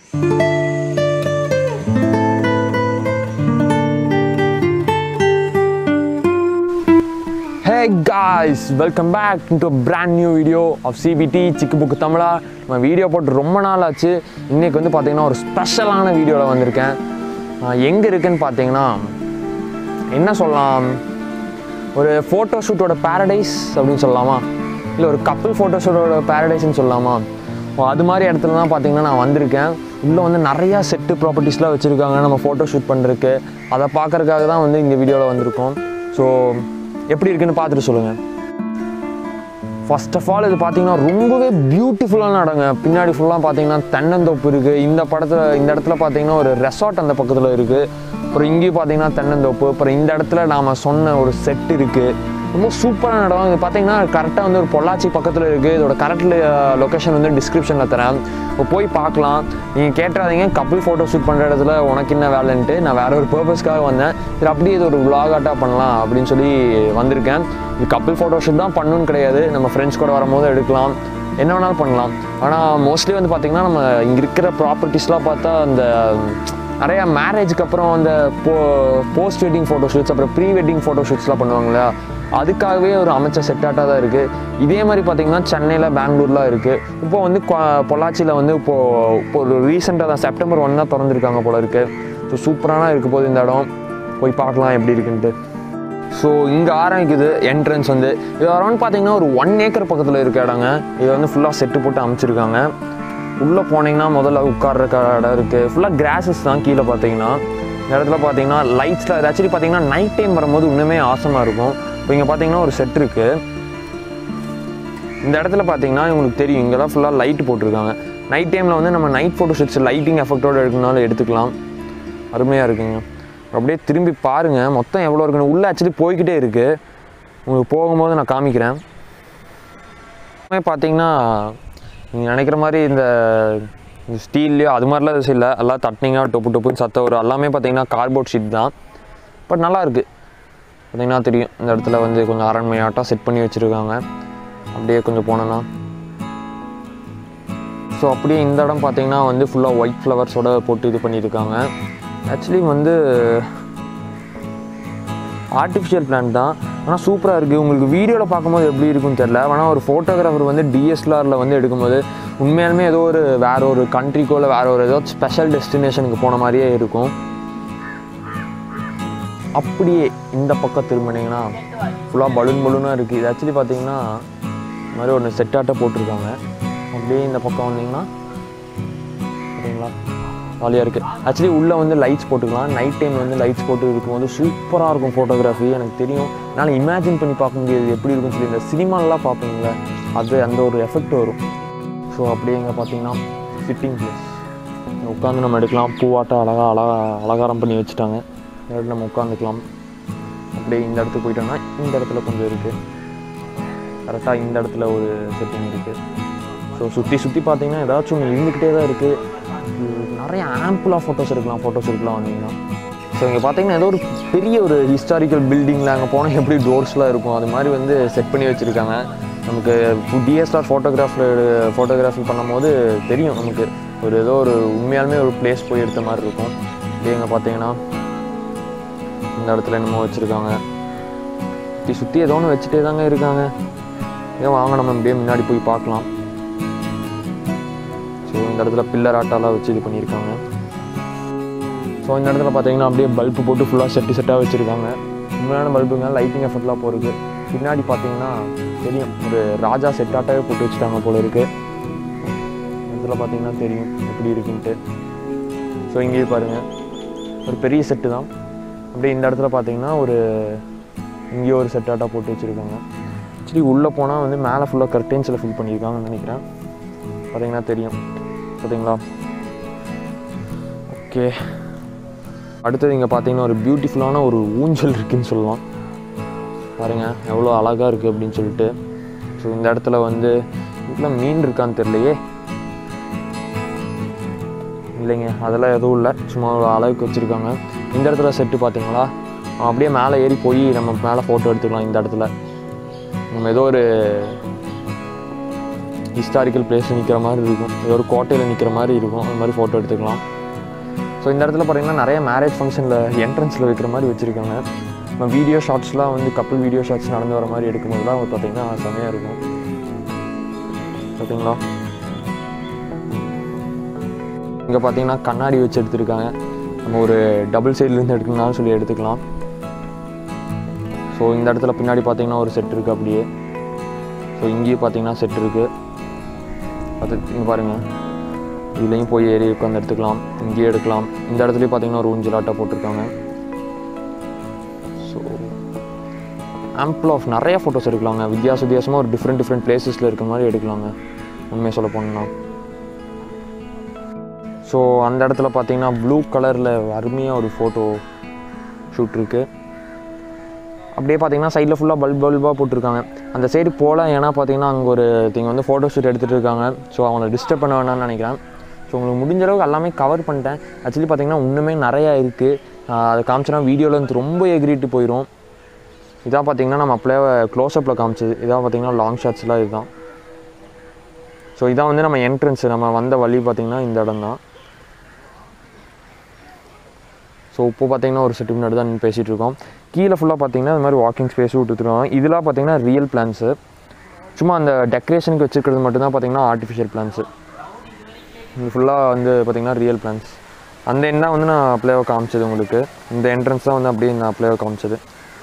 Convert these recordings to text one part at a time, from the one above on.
hey guys welcome back to brand new video of சிபிடி சிக்கு புக்கு தமிழா நம்ம வீடியோ போட்டு ரொம்ப நாள் ஆச்சு இன்றைக்கி வந்து பார்த்தீங்கன்னா ஒரு ஸ்பெஷலான வீடியோவில் வந்திருக்கேன் எங்கே இருக்குன்னு பார்த்தீங்கன்னா என்ன சொல்லலாம் ஒரு ஃபோட்டோ ஷூட்டோட பேரடைஸ் அப்படின்னு சொல்லலாமா இல்லை ஒரு கப்பல் ஃபோட்டோ ஷூட்டோட பேரடைஸ்னு சொல்லலாமா ஓ, அது மாதிரி இடத்துல தான் பார்த்தீங்கன்னா நான் வந்திருக்கேன் உள்ளே வந்து நிறையா செட்டு ப்ராப்பர்ட்டிஸ்லாம் வச்சுருக்காங்க நம்ம ஃபோட்டோ ஷூட் பண்ணுறதுக்கு அதை பார்க்கறதுக்காக தான் வந்து இந்த வீடியோவில் வந்திருக்கோம் ஸோ எப்படி இருக்குன்னு பார்த்துட்டு சொல்லுங்கள் ஃபர்ஸ்ட் ஆஃப் ஆல் இது பார்த்தீங்கன்னா ரொம்பவே பியூட்டிஃபுல்லான இடங்க பின்னாடி ஃபுல்லாக பார்த்தீங்கன்னா தென்னந்தோப்பு இருக்குது இந்த படத்தில் இந்த இடத்துல பார்த்தீங்கன்னா ஒரு ரெசார்ட் அந்த பக்கத்தில் இருக்குது அப்புறம் இங்கேயும் பார்த்தீங்கன்னா தென்னந்தோப்பு அப்புறம் இந்த இடத்துல நாம் சொன்ன ஒரு செட் இருக்குது ரொம்ப சூப்பரான இடம் இது பார்த்தீங்கன்னா கரெக்டாக வந்து ஒரு பொள்ளாச்சி பக்கத்தில் இருக்குது இதோட கரெக்ட் லொக்கேஷன் வந்து டிஸ்கிரிப்ஷனில் தரேன் இப்போ போய் பார்க்கலாம் நீங்கள் கேட்டுறாதீங்க கப்பிள் ஃபோட்டோ ஷூட் பண்ணுற இடத்துல உனக்கு என்ன வேலைன்ட்டு நான் வேற ஒரு பர்பஸ்க்காக வந்தேன் சரி அப்படியே இது ஒரு vlog-ஆட்டா பண்ணலாம் அப்படின்னு சொல்லி வந்திருக்கேன் இது கப்பிள் ஃபோட்டோ ஷூட் தான் பண்ணணும்னு கிடையாது நம்ம ஃப்ரெண்ட்ஸ் கூட வரும்போது எடுக்கலாம் என்ன வேணாலும் பண்ணலாம் ஆனால் மோஸ்ட்லி வந்து பார்த்திங்கன்னா நம்ம இங்கே இருக்கிற ப்ராப்பர்ட்டிஸ்லாம் பார்த்தா அந்த நிறையா மேரேஜ்க்கு அப்புறம் அந்த போ போஸ்ட் வெட்டிங் ஃபோட்டோ ஷூட்ஸ் அப்புறம் ப்ரீ வெட்டிங் ஃபோட்டோ ஷூட்ஸ்லாம் பண்ணுவாங்க இல்லையா அதுக்காகவே ஒரு அமைச்ச செட்டாட்டாக தான் இருக்குது இதே மாதிரி பார்த்திங்கன்னா சென்னையில் பெங்களூர்லாம் இருக்குது இப்போ வந்து கொ- பொள்ளாச்சியில் வந்து இப்போது இப்போ ஒரு ரீசெண்டாக தான் செப்டம்பர் ஒன் தான் திறந்துருக்காங்க போல இருக்குது ஸோ சூப்பரான இருக்க போது இந்த இடம் போய் பார்க்கலாம் எப்படி இருக்குன்ட்டு ஸோ இங்கே ஆரம்பிக்குது என்ட்ரன்ஸ் வந்து இது அரௌண்ட் பார்த்தீங்கன்னா ஒரு ஒன் ஏக்கர் பக்கத்தில் இருக்க இடங்க இது வந்து ஃபுல்லாக செட்டு போட்டு அமைச்சிருக்காங்க உள்ளே போனீங்கன்னா முதல்ல உட்கார்ற க- இடம் இருக்குது ஃபுல்லாக கிராஸஸ் தான் கீழே பார்த்தீங்கன்னா இந்த இடத்துல பார்த்தீங்கன்னா லைட்ஸில் இது ஆக்சுவலி பார்த்தீங்கன்னா நைட் டைம் வரும்போது இன்னுமே ஆசமாக இருக்கும் இப்போ இங்கே பார்த்தீங்கன்னா ஒரு செட் இருக்குது இந்த இடத்துல பார்த்தீங்கன்னா உங்களுக்கு தெரியும் இங்கே தான் ஃபுல்லாக லைட் போட்டிருக்காங்க நைட் டைமில் வந்து நம்ம நைட் ஃபோட்டோ ஷூட்ஸ் லைட்டிங் எஃபெக்டோடு எடுக்கணும்னாலும் எடுத்துக்கலாம் அருமையாக இருக்குங்க அப்படியே திரும்பி பாருங்கள் மொத்தம் எவ்வளோ இருக்குன்னு உள்ளே ஆக்சுவலி போய்கிட்டே இருக்குது உங்களுக்கு போகும்போது நான் காமிக்கிறேன் எல்லாமே பார்த்தீங்கன்னா நீங்கள் நினைக்கிற மாதிரி இந்த ஸ்டீல்லையோ அது மாதிரிலாம் எதுவும் இல்லை எல்லாம் தட்டினிங்காக டொப்பு டொப்புன்னு சத்தம் வரும் எல்லாமே பார்த்தீங்கன்னா கார்போர்ட் ஷீட் தான் பட் நல்லா இருக்குது பார்த்தீங்கன்னா தெரியும் இந்த இடத்துல வந்து கொஞ்சம் அரண்மையாட்டம் செட் பண்ணி வச்சுருக்காங்க அப்படியே கொஞ்சம் போனோன்னா ஸோ அப்படியே இந்த இடம் பார்த்தீங்கன்னா வந்து ஃபுல்லாக ஒயிட் ஃப்ளவர்ஸோட போட்டு இது பண்ணியிருக்காங்க ஆக்சுவலி வந்து ஆர்டிஃபிஷியல் பிளான்ட் தான் ஆனால் சூப்பராக இருக்குது உங்களுக்கு வீடியோவில் பார்க்கும்போது எப்படி இருக்குன்னு தெரில ஆனால் ஒரு ஃபோட்டோகிராஃபர் வந்து டிஎஸ்எல்ஆரில் வந்து எடுக்கும்போது உண்மையாலுமே ஏதோ ஒரு வேற ஒரு கண்ட்ரிக்கோ இல்லை வேற ஒரு ஏதோ ஸ்பெஷல் டெஸ்டினேஷனுக்கு போன மாதிரியே இருக்கும் அப்படியே இந்த பக்கம் திரும்பினீங்கன்னா ஃபுல்லாக பலூன் பலூனாக இருக்குது இது ஆக்சுவலி பார்த்தீங்கன்னா இந்த மாதிரி ஒன்று செட்டாட்ட போட்டிருக்காங்க அப்படியே இந்த பக்கம் வந்தீங்கன்னா சரிங்களா ஜாலியாக இருக்குது ஆக்சுவலி உள்ளே வந்து லைட்ஸ் போட்டுக்கலாம் நைட் டைம் வந்து லைட்ஸ் போட்டு இருக்கும்போது சூப்பராக இருக்கும் ஃபோட்டோகிராஃபி எனக்கு தெரியும் என்னால் இமேஜின் பண்ணி பார்க்க முடியாது எப்படி இருக்கும்னு சொல்லி இந்த சினிமாலலாம் பார்ப்பீங்களே அது அந்த ஒரு எஃபெக்ட் வரும் ஸோ அப்படியே இங்கே பார்த்தீங்கன்னா சிட்டிங் பிளேஸ் உட்காந்து நம்ம எடுக்கலாம் பூவாட்டம் அழகாக அழகா அலங்காரம் பண்ணி வச்சுட்டாங்க இந்த இடத்துல நம்ம உட்காந்துக்கலாம் அப்படியே இந்த இடத்துக்கு போயிட்டோம்னா இந்த இடத்துல கொஞ்சம் இருக்குது கரெக்டாக இந்த இடத்துல ஒரு செட்டிங் இருக்குது ஸோ சுற்றி சுற்றி பார்த்தீங்கன்னா ஏதாச்சும் ஒன்று இருந்துக்கிட்டே தான் இருக்குது நிறைய ஆம்பிளாக ஃபோட்டோஸ் எடுக்கலாம் ஃபோட்டோஸ் எடுக்கலாம் வந்தீங்கன்னா ஸோ இங்கே பார்த்தீங்கன்னா ஏதோ ஒரு பெரிய ஒரு ஹிஸ்டாரிக்கல் பில்டிங்கில் அங்கே போனால் எப்படி டோர்ஸ்லாம் இருக்கும் அது மாதிரி வந்து செட் பண்ணி வச்சுருக்காங்க நமக்கு டிஎஸ்ஆர் ஃபோட்டோகிராஃபில் ஃபோட்டோகிராஃபி பண்ணும்போது தெரியும் நமக்கு ஒரு ஏதோ ஒரு உண்மையாலுமே ஒரு பிளேஸ் போய் எடுத்த மாதிரி இருக்கும் இதே இங்கே பார்த்தீங்கன்னா இந்த இடத்துல என்னமோ வச்சுருக்காங்க சுற்றி சுற்றி ஏதோ ஒன்று வச்சுட்டே தாங்க இருக்காங்க ஏன் வாங்க நம்ம இப்படியே முன்னாடி போய் பார்க்கலாம் ஸோ இந்த இடத்துல பில்லர் ஆட்டாலாம் வச்சு இது பண்ணியிருக்காங்க ஸோ இந்த இடத்துல பார்த்தீங்கன்னா அப்படியே பல்பு போட்டு ஃபுல்லாக செட்டு செட்டாக வச்சுருக்காங்க உண்மையான பல்புங்க லைட்டிங் எஃபெக்ட்லாம் போகிறது பின்னாடி பார்த்தீங்கன்னா தெரியும் ஒரு ராஜா செட்டாட்டாவே போட்டு வச்சுட்டாங்க போல இருக்குது இதில் பார்த்தீங்கன்னா தெரியும் எப்படி இருக்குன்ட்டு ஸோ இங்கேயே பாருங்கள் ஒரு பெரிய செட்டு தான் அப்படியே இந்த இடத்துல பார்த்தீங்கன்னா ஒரு இங்கேயே ஒரு செட்டாட்டாக போட்டு வச்சுருக்காங்க ஆக்சுவலி உள்ளே போனால் வந்து மேலே ஃபுல்லாக கர்டென்ஸில் ஃபில் பண்ணியிருக்காங்கன்னு நினைக்கிறேன் பார்த்தீங்கன்னா தெரியும் பார்த்தீங்களா ஓகே அடுத்தது இங்கே பார்த்தீங்கன்னா ஒரு பியூட்டிஃபுல்லான ஒரு ஊஞ்சல் இருக்குன்னு சொல்லலாம் பாருங்க எவ்வளோ அழகாக இருக்குது அப்படின்னு சொல்லிட்டு ஸோ இந்த இடத்துல வந்து இதில் மீன் இருக்கான்னு தெரியலையே இல்லைங்க அதெல்லாம் எதுவும் இல்லை சும்மா ஒரு அளவுக்கு வச்சுருக்காங்க இந்த இடத்துல செட்டு பார்த்தீங்களா அப்படியே மேலே ஏறி போய் நம்ம மேலே ஃபோட்டோ எடுத்துக்கலாம் இந்த இடத்துல நம்ம ஏதோ ஒரு ஹிஸ்டாரிக்கல் பிளேஸில் நிற்கிற மாதிரி இருக்கும் ஏதோ ஒரு கோட்டையில் நிற்கிற மாதிரி இருக்கும் அது மாதிரி ஃபோட்டோ எடுத்துக்கலாம் ஸோ இந்த இடத்துல பார்த்தீங்கன்னா நிறைய மேரேஜ் ஃபங்க்ஷனில் என்ட்ரன்ஸில் வைக்கிற மாதிரி வச்சுருக்காங்க நம்ம வீடியோ ஷார்ட்ஸ்லாம் வந்து கப்பல் வீடியோ ஷார்ட்ஸ் நடந்து வர மாதிரி எடுக்கும்போதுலாம் பார்த்தீங்கன்னா செமையாக இருக்கும் ஓகேங்களா இங்கே பார்த்தீங்கன்னா கண்ணாடி வச்சு எடுத்திருக்காங்க நம்ம ஒரு டபுள் சைட்லேருந்து எடுக்கணும்னாலும் சொல்லி எடுத்துக்கலாம் ஸோ இந்த இடத்துல பின்னாடி பார்த்தீங்கன்னா ஒரு செட் இருக்குது அப்படியே ஸோ இங்கேயும் பார்த்தீங்கன்னா செட் இருக்குது அது இங்கே பாருங்கள் இதுலேயும் போய் ஏறி உட்காந்து எடுத்துக்கலாம் இங்கேயே எடுக்கலாம் இந்த இடத்துலையும் பார்த்தீங்கன்னா ஒரு ஊஞ்சலாட்டா போட்டிருக்காங்க ஸோ ஆம்பிள் ஆஃப் நிறைய ஃபோட்டோஸ் எடுக்கலாங்க வித்தியாச வித்தியாசமாக ஒரு டிஃப்ரெண்ட் டிஃப்ரெண்ட் பிளேசஸில் இருக்கிற மாதிரி எடுக்கலாங்க உண்மையை சொல்ல போனோம்னா ஸோ அந்த இடத்துல பார்த்தீங்கன்னா ப்ளூ கலரில் அருமையாக ஒரு ஃபோட்டோ ஷூட் இருக்குது அப்படியே பார்த்தீங்கன்னா சைடில் ஃபுல்லாக பல்ப் பல்பாக போட்டிருக்காங்க அந்த சைடு போகல ஏன்னா பார்த்தீங்கன்னா அங்கே ஒரு திங்க வந்து ஃபோட்டோ ஷூட் எடுத்துகிட்டு இருக்காங்க ஸோ அவங்கள டிஸ்டர்ப் பண்ண வேணாம்னு நினைக்கிறேன் ஸோ உங்களுக்கு முடிஞ்ச அளவுக்கு எல்லாமே கவர் பண்ணிட்டேன் ஆக்சுவலி பார்த்தீங்கன்னா இன்னுமே நிறையா இருக்குது அதை காமிச்சோன்னா வீடியோவில் வந்து ரொம்ப எகிரிட்டு போயிடும் இதான் பார்த்தீங்கன்னா நம்ம அப்படியே க்ளோஸ்அப்பில் காமிச்சது இதான் பார்த்தீங்கன்னா லாங் ஷாட்ஸ்லாம் இதுதான் ஸோ இதான் வந்து நம்ம என்ட்ரன்ஸ் நம்ம வந்த வழி பார்த்தீங்கன்னா இந்த இடம் தான் ஸோ இப்போ பார்த்தீங்கன்னா ஒரு செட்டு முன்னாடி தான் பேசிகிட்டு இருக்கோம் கீழே ஃபுல்லாக பார்த்தீங்கன்னா இந்த மாதிரி வாக்கிங் ஸ்பேஸும் விட்டுருவாங்க இதெல்லாம் பார்த்தீங்கன்னா ரியல் பிளான்ஸு சும்மா அந்த டெக்கரேஷனுக்கு வச்சுருக்கிறது மட்டும்தான் பார்த்தீங்கன்னா ஆர்டிஃபிஷியல் பிளான்ஸு இது ஃபுல்லாக வந்து பார்த்தீங்கன்னா ரியல் பிளான்ஸ் அந்த எண் தான் வந்து நான் அப்ளேவை காமிச்சது உங்களுக்கு இந்த என்ட்ரன்ஸ் தான் வந்து அப்படியே நான் அப்ளேவை காமிச்சது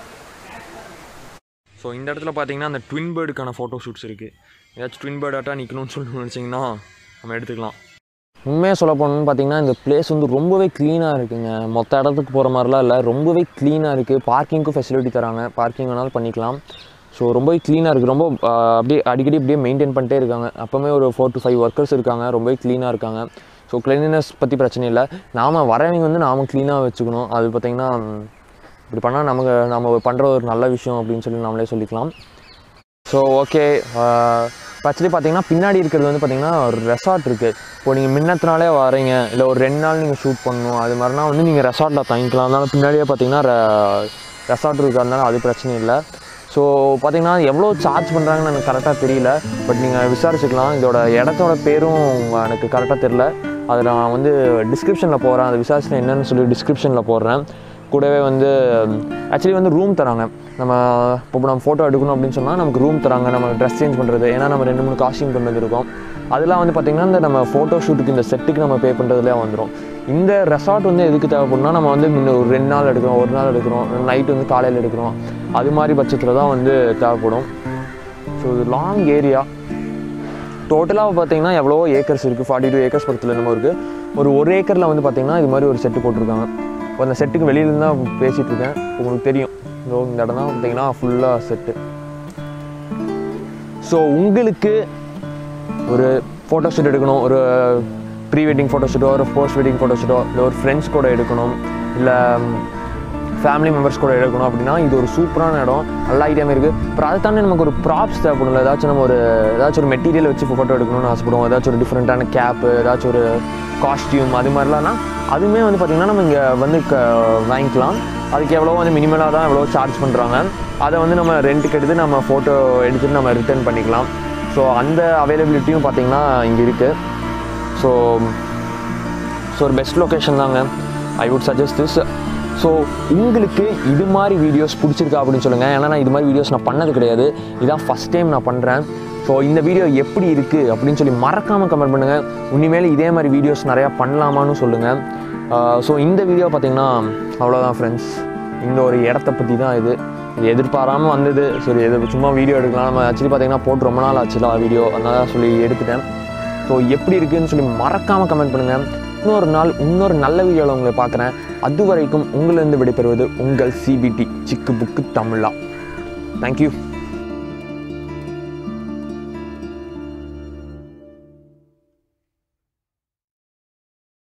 ஸோ இந்த இடத்துல பார்த்தீங்கன்னா அந்த ட்வின் பேர்டுக்கான ஃபோட்டோ ஷூட்ஸ் இருக்குது ஏதாச்சும் ட்வின் பேர்டாட்டாக நிற்கணும்னு சொல்லி நினச்சிங்கன்னா நம்ம எடுத்துக்கலாம் உண்மையாக சொல்ல போனோம்னு பார்த்தீங்கன்னா இந்த பிளேஸ் வந்து ரொம்பவே க்ளீனாக இருக்குங்க மொத்த இடத்துக்கு போகிற மாதிரிலாம் இல்லை ரொம்பவே க்ளீனாக இருக்குது பார்க்கிங்க்கும் ஃபெசிலிட்டி தராங்க பார்க்கிங் வேணாலும் பண்ணிக்கலாம் ஸோ ரொம்பவே க்ளீனாக இருக்குது ரொம்ப ஆஹ், அப்படியே அடிக்கடி அப்படியே மெயின்டைன் பண்ணிட்டே இருக்காங்க அப்போவுமே ஒரு ஃபோர் டு ஃபைவ் ஒர்க்கர்ஸ் இருக்காங்க ரொம்பவே க்ளீனாக இருக்காங்க ஸோ க்ளீனினஸ் பற்றி பிரச்சனை இல்லை நாம் வரவங்க வந்து நாம் க்ளீனாக வச்சுக்கணும் அது பார்த்திங்கன்னா இப்படி பண்ணால் நமக்கு நம்ம பண்ணுற ஒரு நல்ல விஷயம் அப்படின்னு சொல்லி நாமளே சொல்லிக்கலாம் ஸோ ஓகே ஆக்சுவலி பார்த்தீங்கன்னா பின்னாடி இருக்கிறது வந்து பார்த்தீங்கன்னா ஒரு ரெசார்ட் இருக்குது இப்போ நீங்கள் முன்னத்தினாலே வரீங்க இல்லை ஒரு ரெண்டு நாள் நீங்கள் ஷூட் பண்ணணும் அது மாதிரினா வந்து நீங்கள் ரெசார்ட்டில் தங்கிக்கலாம் அதனால பின்னாடியே பார்த்தீங்கன்னா ரெசார்ட் இருக்கிறதுனால அது பிரச்சனை இல்லை ஸோ பார்த்தீங்கன்னா எவ்வளோ சார்ஜ் பண்ணுறாங்கன்னு எனக்கு கரெக்டாக தெரியல பட் நீங்கள் விசாரிச்சுக்கலாம் இதோட இடத்தோட பேரும் எனக்கு கரெக்டாக தெரில அதை நான் வந்து டிஸ்கிரிப்ஷனில் போகிறேன் அதை விசாரிச்சு என்னன்னு சொல்லி டிஸ்கிரிப்ஷனில் போடுறேன் கூடவே வந்து ஆக்சுவலி வந்து ரூம் தராங்க நம்ம இப்போ நம்ம ஃபோட்டோ எடுக்கணும் அப்படின்னு சொன்னால் நமக்கு ரூம் தராங்க நம்ம ட்ரெஸ் சேஞ்ச் பண்ணுறது ஏன்னா நம்ம ரெண்டு மூணு காஸ்டியூம் கொண்டு வந்திருக்கோம் அதெல்லாம் வந்து பார்த்திங்கன்னா இந்த நம்ம ஃபோட்டோ ஷூட்டுக்கு இந்த செட்டுக்கு நம்ம பே பண்ணுறதுலேயே வந்துடும் இந்த ரெசார்ட் வந்து எதுக்கு தேவைப்படும்னா நம்ம வந்து முன்ன ஒரு ரெண்டு நாள் எடுக்கிறோம் ஒரு நாள் எடுக்கிறோம் நைட் வந்து காலையில் எடுக்கிறோம் அது மாதிரி பட்சத்தில் தான் வந்து தேவைப்படும் ஸோ இது லாங் ஏரியா டோட்டலாக பார்த்தீங்கன்னா எவ்வளோ ஏக்கர்ஸ் இருக்குது ஃபார்ட்டி டூ ஏக்கர்ஸ் பக்கத்தில் என்னமோ இருக்குது ஒரு ஒரு ஏக்கரில் வந்து பார்த்தீங்கன்னா இது மாதிரி ஒரு செட்டு போட்டிருக்காங்க இப்போ அந்த செட்டுக்கு வெளியிலேருந்து தான் பேசிகிட்டு இருக்கேன் உங்களுக்கு தெரியும் இதோ இந்த இடம் தான் பார்த்தீங்கன்னா ஃபுல்லாக செட்டு ஸோ உங்களுக்கு ஒரு ஃபோட்டோ ஷூட் எடுக்கணும் ஒரு ப்ரீ வெட்டிங் ஃபோட்டோ ஷூட்டோ ஒரு போஸ்ட் வெட்டிங் ஃபோட்டோ ஷூட்டோ இல்லை ஒரு ஃப்ரெண்ட்ஸ் கூட எடுக்கணும் இல்லை ஃபேமிலி மெம்பர்ஸ் கூட எடுக்கணும் அப்படின்னா இது ஒரு சூப்பரான இடம் நல்ல ஐடியாமே இருக்குது அப்புறம் அதை தாண்டி நமக்கு ஒரு ப்ராப்ஸ் தேவைப்படும்ல ஏதாச்சும் நம்ம ஒரு ஏதாச்சும் ஒரு மெட்டீரியல் வச்சு ஃபோட்டோ எடுக்கணும்னு ஆசைப்படுவோம் ஏதாச்சும் ஒரு டிஃப்ரெண்ட்டான கேப்பு ஏதாச்சும் ஒரு காஸ்டியூம் அது மாதிரிலாம் அதுவுமே வந்து பார்த்திங்கன்னா நம்ம இங்கே வந்து க வாங்கிக்கலாம் அதுக்கு எவ்வளோ வந்து மினிமலாக தான் எவ்வளோ சார்ஜ் பண்ணுறாங்க அதை வந்து நம்ம ரெண்ட்டுக்கு எடுத்து நம்ம ஃபோட்டோ எடுத்துட்டு நம்ம ரிட்டர்ன் பண்ணிக்கலாம் ஸோ அந்த அவைலபிலிட்டியும் பார்த்திங்கன்னா இங்கே இருக்குது ஸோ ஸோ ஒரு பெஸ்ட் லொக்கேஷன் தாங்க I would suggest this so உங்களுக்கு இது மாதிரி வீடியோஸ் பிடிச்சிருக்கா அப்படின்னு சொல்லுங்கள் ஏன்னா நான் இது மாதிரி வீடியோஸ் நான் பண்ணது கிடையாது இதான் ஃபஸ்ட் டைம் நான் பண்ணுறேன் ஸோ இந்த வீடியோ எப்படி இருக்குது அப்படின்னு சொல்லி மறக்காமல் கமெண்ட் பண்ணுங்கள் இனிமேல் இதே மாதிரி வீடியோஸ் நிறையா பண்ணலாமான்னு சொல்லுங்கள் ஸோ இந்த வீடியோ பார்த்தீங்கன்னா அவ்வளோதான் ஃப்ரெண்ட்ஸ் இந்த ஒரு இடத்த பற்றி தான் இது இது எதிர்பாராமல் வந்தது சரி எது சும்மா வீடியோ எடுக்கலாம் நம்ம ஆக்சுவலி பார்த்தீங்கன்னா போட்டு ரொம்ப நாள் ஆச்சுல வீடியோ அதனால சொல்லி எடுத்துட்டேன் ஸோ எப்படி இருக்குன்னு சொல்லி மறக்காமல் கமெண்ட் பண்ணுங்கள் இன்னொரு நாள் இன்னொரு நல்ல வீடியோவில் உங்களை பார்க்குறேன் அது வரைக்கும் உங்களிருந்து விடைபெறுவது உங்கள் சிபிடி சிக்கு புக்கு தமிழா தேங்க்யூ